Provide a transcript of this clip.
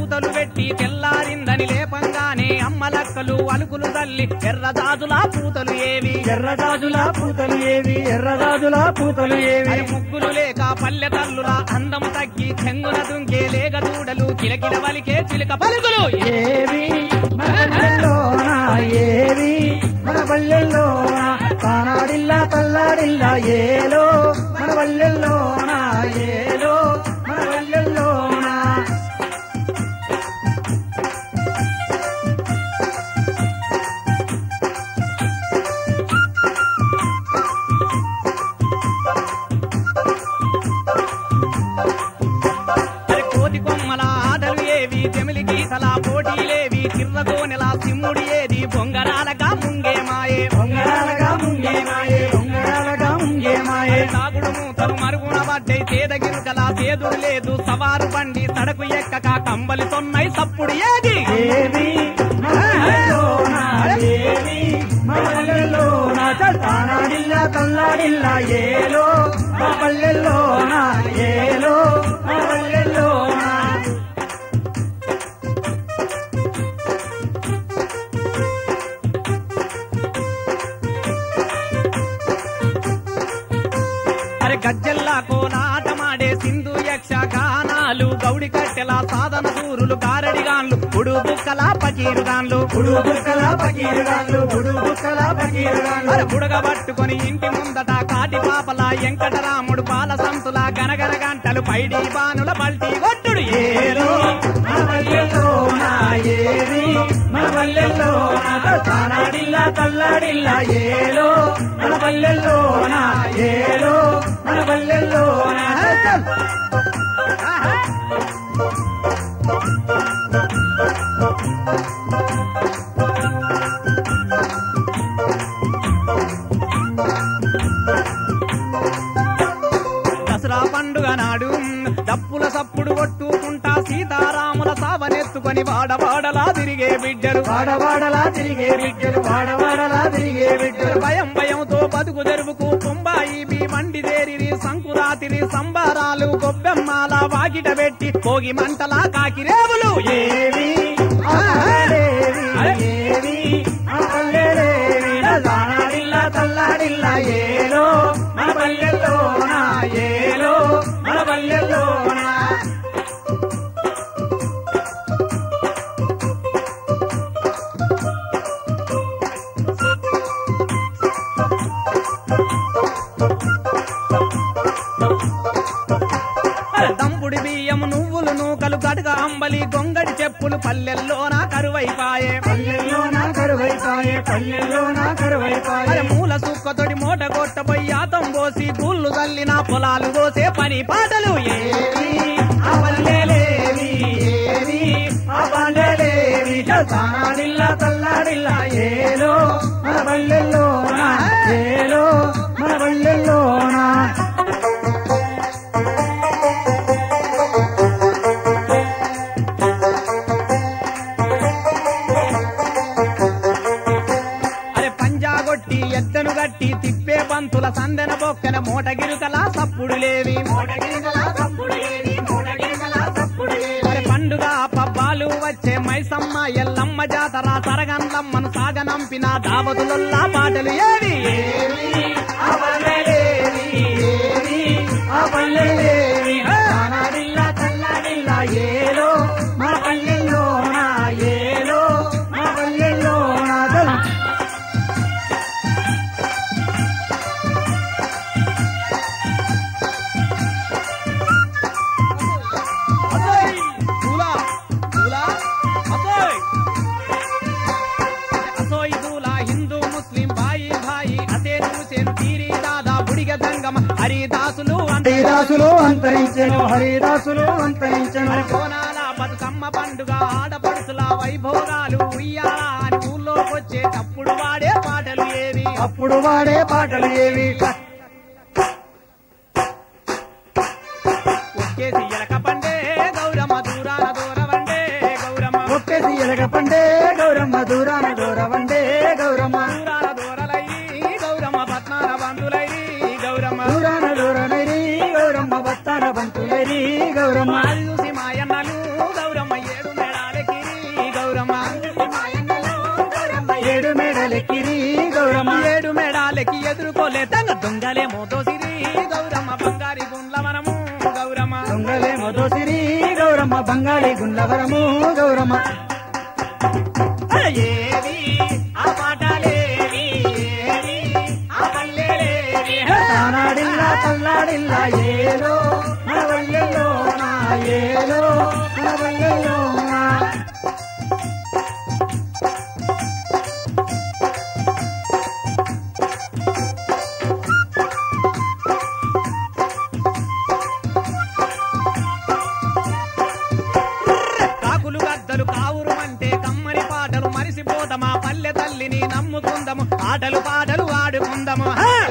పూతలు పెట్టి తెల్లారిందని లేపంగానే అమ్మలక్కలు అలుకులు తల్లి ఎర్రదాజుల పూతలు ఏవి ఎర్రరాజుల పూతలు ఏవి ఎర్రరాజుల పూతలు ఏవి అరి ముగ్గులు లేక పల్లె తల్లుల అందం తగ్గి చెంగున దుంకే లేగ దూడలు కిలకిల వలికే చిలుక పలుకులు ఏవి మన పల్లెల్లోన ఏవి మన పల్లెల్లోన తానాడిల్లా తల్లాడిల్లా ఏలో మన పల్లెల్లోన ఏలో మన పల్లెల్లోన అరి కోతి కొమ్మల ఆటలు ఏవి జమిలి గీతల పోటీలేవి తిర్రగోనెల సిమ్ముడి ఏది బొంగరాలగా ముంగే మాయే పొంగరాలగా ముంగే మాయే పొంగరాలగా ముంగే మాయే సాగుడు మూతలు మరుగున పడ్డై తేదగిరుకల తేదుడు లేదు సవారు బండి సడకు ఎక్కక కంబలి సొన్నై సప్పుడు ఏది ఏవి మన పల్లెల్లోన ఏవి మన పల్లెల్లోన తానాడిల్లా తల్లాడిల్లా ఏలో మన పల్లెల్లోన ఏలో మన పల్లెల్లోన అరే గజ్జల్లా కోలాటమాడే సింధు యక్ష గానాలు గౌడి కట్టెల సాధన సూరులు గారడిగాన్లు ఉడు బుక్కల పకీరుగాన్లు గుడు బుక్కల పకీరుగాళ్ళు గుడు బుక్కల పకీరుగాళ్ళు అరే బుడగ పట్టుకొని ఇంటి ముందట కాటి పాపల వెంకటరాముడు పాల సంతుల గనగన గంటలు పైడి బానుల పల్టీ కొట్టుడు ఏలో మన పల్లెల్లోన ఏవి మన పల్లెల్లోన తానాడిల్లా తల్లాడిల్లా ఏలో మన పల్లెల్లోన ఏలో మన పల్లెల్లోన ఆహా. దసరా పండుగ నాడు డప్పుల సప్పుడు కొట్టుకుంటా సీతారాముల సావనెత్తుకొని వాడవాడలా తిరిగే బిడ్డలు వాడవాడలా తిరిగే బిడ్డలు వాడవాడలా తిరిగే బిడ్డలు భయం భయంతో బతుకు తెరువుకు కుంబాయి బి మండి దేరిరి సంకురాతిరి సంబారాలు గొబ్బెమ్మాల వాకిట పెట్టి పోగి మంటలా కాకిరేవులు ఏవి ఆ పల్లెలేవి ఏవి ఆ పల్లెలేవి తానాడిల్లా తల్లాడిల్లా ఏలో మన పల్లెల్లోన ఏలో మన పల్లెల్లోన దంపుడి బియ్యం నువ్వులు నూకలు గడగ అంబలి గొంగడి చెప్పులు పల్లెల్లోన కరువైపాయే పల్లెల్లోన కరువైపాయే పల్లెల్లోన కరువైపాయే అరే మూల సుక్కతోడి మూట కొట్టబోయి ఆతం పోసి గుళ్ళు తల్లిన పొలాలు పోసే పని పాటలు ఏవి ఆ పల్లెలేవి ఏవి ఆ పల్లెలేవి తానాడిల్లా తల్లాడిల్లా ఏలో మన పల్లెల్లోన ఏలో మన పల్లెల్లోన అరే పంజాగొట్టి ఎద్దను గట్టి తిప్పే పంతుల సందెన బొక్కన మూట గిరుకల సప్పుడు లేవి అరే పండుగ పబ్బాలు వచ్చే మైసమ్మ ఎల్లమ్మ జాతర సరగంలమ్మను సాగనంపిన దావతులల్లా పాటలు ఏవి ఆ పల్లెలేవి ఏవి ఆ పల్లెలేవి తానాడిల్లా తల్లాడిల్లా ఏలో మన పల్లెల్లోన ఏలో మన పల్లెల్లోన అసోయ్! దూలా! దూలా! అసోయ్! అసోయ్ దూలా హిందూ ముస్లిం భాయి భాయి అసేను హుసేన్ పీరి దాదా బుడిగ దంగమ హరిదాసులు అంతే హరిదాసులు అంతరించెను హరిదాసులు అంతరించెను కోనాల బతుకమ్మ పండుగ ఆడపడుచుల వైభోగాలు ఉయ్యాల అని ఊళ్ళోకొచ్చే తప్పుడు వాడే పాటలు ఏవి అప్పుడు వాడే పాటలు ఏవి ఒక్కేసి ఎలక పండే గౌరమ్మ దూరాన దూరవండే గౌరమ్మ ఒక్కేసి ఎలగ పండే గౌరమ్మ దూరాన దూరవండే గౌరమ్మ దూరాన దూరలై గౌరమ్మ పట్నాల బంధులై గౌరమ్మ దూరాన దూరనైరి గౌరమ్మ బత్తాన బంతులైరి గౌరమ్మ మాది చూసి మాయన్నలు గౌరమ్మ ఏడు కలవరము గౌరమ్మ ఏవి ఆ పాటలేవి ఏవి ఆ పల్లెలేవి తానాడిల్లా తల్లాడిల్లా ఏలో మన వల్లెలో నా ఏలో మన వల్లెలో నా కాకులు గద్దలు కావురు అంటే కమ్మని పాటలు మరిసిపోతామా పల్లె తల్లిని నమ్ముకుందము ఆటలు పాటలు ఆడుకుందము హా!